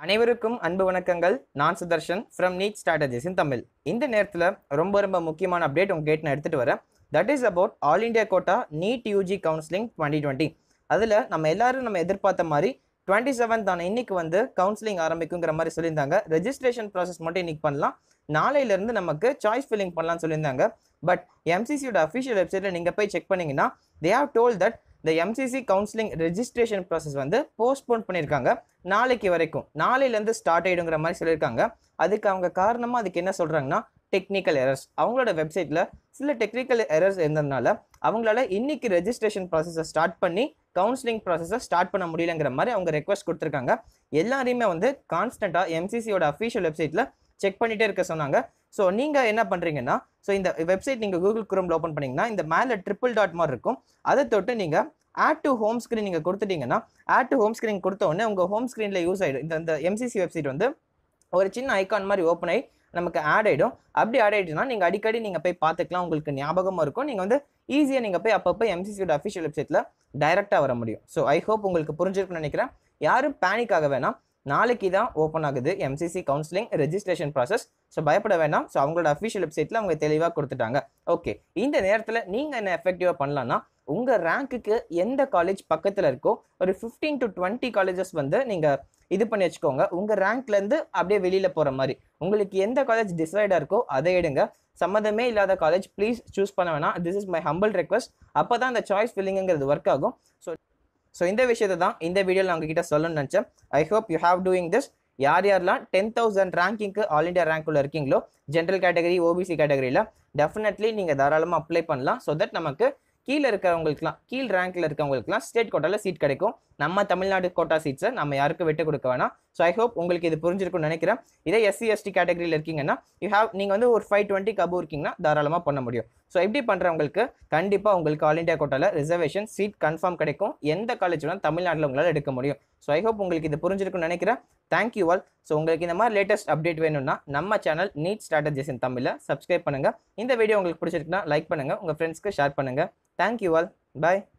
அனைவருக்கும் அன்பு வணக்கங்கள் நான் Sudarshan from NEET strategies in Tamil இந்த நேரத்தில் ரொம்ப ரொம்ப முக்கியமான அப்டேட் உங்கள் கேட் நான் எடுத்துகிட்டு வரேன் that is about all India quota NEET UG counselling twenty twenty அதில் நம்ம எல்லாரும் நம்ம எதிர்பார்த்த மாதிரி டுவெண்ட்டி செவன்த் ஆன இன்னைக்கு வந்து கவுன்சிலிங் ஆரம்பிக்குங்கிற மாதிரி சொல்லியிருந்தாங்க ரெஜிஸ்ட்ரேஷன் ப்ராசஸ் மட்டும் இன்னைக்கு பண்ணலாம் நாளையிலேருந்து நமக்கு சாய்ஸ் ஃபில்லிங் பண்ணலாம்னு சொல்லியிருந்தாங்க பட் எம்சிசியோட அஃபிஷியல் வெப்சைட்டில் நீங்கள் போய் செக் பண்ணீங்கன்னா தே ஹவ் டோல் தட் இந்த எம்சிசி கவுன்சிலிங் ரெஜிஸ்ட்ரேஷன் ப்ராசஸ் வந்து போஸ்ட்போன் பண்ணியிருக்காங்க நாளைக்கு வரைக்கும் நாளையிலேருந்து ஸ்டார்ட் ஆகிடுங்கிற மாதிரி சொல்லியிருக்காங்க அதுக்கு அவங்க காரணமாக அதுக்கு என்ன சொல்கிறாங்கன்னா டெக்னிக்கல் எரர்ஸ் அவங்களோட வெப்சைட்டில் சில டெக்னிக்கல் எரர்ஸ் இருந்ததுனால அவங்களால இன்னைக்கு ரெஜிஸ்ட்ரேஷன் ப்ராசஸை ஸ்டார்ட் பண்ணி கவுன்சிலிங் ப்ராசஸை ஸ்டார்ட் பண்ண முடியலங்கிற மாதிரி அவங்க ரெக்வஸ்ட் கொடுத்துருக்காங்க எல்லாரையுமே வந்து கான்ஸ்டண்ட்டாக எம்சிசியோட அஃபிஷியல் வெப்சைட்டில் செக் பண்ணிட்டே இருக்க சொன்னாங்க ஸோ நீங்கள் என்ன பண்ணுறீங்கன்னா ஸோ இந்த வெப்சைட் நீங்கள் கூகுள் குரோமில் ஓப்பன் பண்ணிங்கன்னா இந்த மேலே ட்ரிபிள் டாட் மாதிரி இருக்கும் அதை தொட்டு நீங்கள் ஆட் டு ஹோம் ஸ்க்ரீன் நீங்கள் கொடுத்துட்டீங்கன்னா ஆட் டு ஹோம் ஸ்க்ரீன் கொடுத்த உடனே உங்கள் ஹோம் ஸ்க்ரீனில் யூஸ் ஆகிடும் இந்த இந்த எம்சிசி வெப்சைட் வந்து ஒரு சின்ன ஐகான் மாதிரி ஓப்பன் ஆகி நமக்கு ஆட் ஆகிடும் அப்படி ஆட் ஆகிடுச்சுன்னா நீங்கள் அடிக்கடி நீங்கள் போய் பார்த்துக்கலாம் உங்களுக்கு ஞாபகமாக இருக்கும் நீங்கள் வந்து ஈஸியாக நீங்கள் போய் அப்பப்போ எம்சிசியோட அஃபிஷியல் வெப்சைட்டில் டைரெக்டாக வர முடியும் ஸோ ஐ ஹோப் உங்களுக்கு புரிஞ்சிருக்குன்னு நினைக்கிறேன் யாரும் பேனிக் ஆக வேணாம் நாளைக்கு தான் ஓப்பன் ஆகுது MCC counselling registration process so பயப்பட வேணாம் ஸோ அவங்களோட அஃபிஷியல் வெப்சைட்டில் அவங்க தெளிவாக கொடுத்துட்டாங்க ஓகே இந்த நேரத்தில் நீங்கள் என்ன எஃபெக்டிவாக பண்ணலான்னா உங்கள் ரேங்க்குக்கு எந்த காலேஜ் பக்கத்தில் இருக்கோ ஒரு ஃபிஃப்டீன் டு டுவெண்ட்டி காலேஜஸ் வந்து நீங்கள் இது பண்ணி வச்சுக்கோங்க உங்கள் ரேங்க்லேருந்து அப்படியே வெளியில் போகிற மாதிரி உங்களுக்கு எந்த காலேஜ் டிசைடாக இருக்கோ அதை எடுங்க சம்மந்தமே இல்லாத காலேஜ் ப்ளீஸ் சூஸ் பண்ண வேணாம் this is my humble request அப்போ தான் அந்த சாய்ஸ் ஃபில்லிங்கிறது ஒர்க் ஆகும் ஸோ ஸோ இந்த விஷயத்தை தான் இந்த வீடியோவில் நான் உங்ககிட்ட சொல்லணும்னு நினச்சேன் I hope you have doing this யார் யாரெல்லாம் டென் தௌசண்ட் ரேங்கிங்க்கு ஆல் இண்டியா ரேங்க்குள்ள இருக்கீங்களோ ஜென்ரல் கேட்டகரி ஓபிசி கேட்டகரியில் டெஃபினெட்லி நீங்கள் தாராளமாக அப்ளை பண்ணலாம் ஸோ தட் நமக்கு கீழே இருக்கிறவங்களுக்குலாம் கீழ் ரேங்க்ல இருக்கவங்களுக்குலாம் ஸ்டேட் கோட்டாவில் சீட் கிடைக்கும் நம்ம தமிழ்நாடு கோட்டா சீட்ஸை நம்ம யாருக்கும் விட்டு கொடுக்க வேணாம் ஸோ ஐ ஹோப் உங்களுக்கு இது புரிஞ்சிருக்கும்னு நினைக்கிறேன் இதே எஸ்சி எஸ்டி கேட்டகரியில் இருக்கீங்கன்னா யூ ஹேவ் நீங்கள் வந்து ஒரு ஃபைவ் டுவெண்ட்டி கபு இருக்கீங்கன்னா தாராளமாக பண்ண முடியும் ஸோ எப்படி பண்ணுறவங்களுக்கு கண்டிப்பாக உங்களுக்கு ஆல் இண்டியா கோட்டாவில் ரிசர்வேஷன் சீட் கன்ஃபார்ம் கிடைக்கும் எந்த காலேஜ் வேணால் தமிழ்நாட்டில் உங்களால் எடுக்க முடியும் ஸோ ஐ ஹோப் உங்களுக்கு இது புரிஞ்சிருக்கும்னு நினைக்கிறேன் தேங்க்யூ ஆல் ஸோ உங்களுக்கு இந்த மாதிரி லேட்டஸ்ட் அப்டேட் வேணும்னா நம்ம சேனல் நீட் ஸ்ட்ராட்டஜிஸ் இன் தமிழில் சப்ஸ்கிரைப் பண்ணுங்கள் இந்த வீடியோ உங்களுக்கு பிடிச்சிருக்குன்னா லைக் பண்ணுங்கள் உங்கள் ஃப்ரெண்ட்ஸ்க்கு ஷேர் பண்ணுங்கள் தேங்க்யூ ஆல் பாய்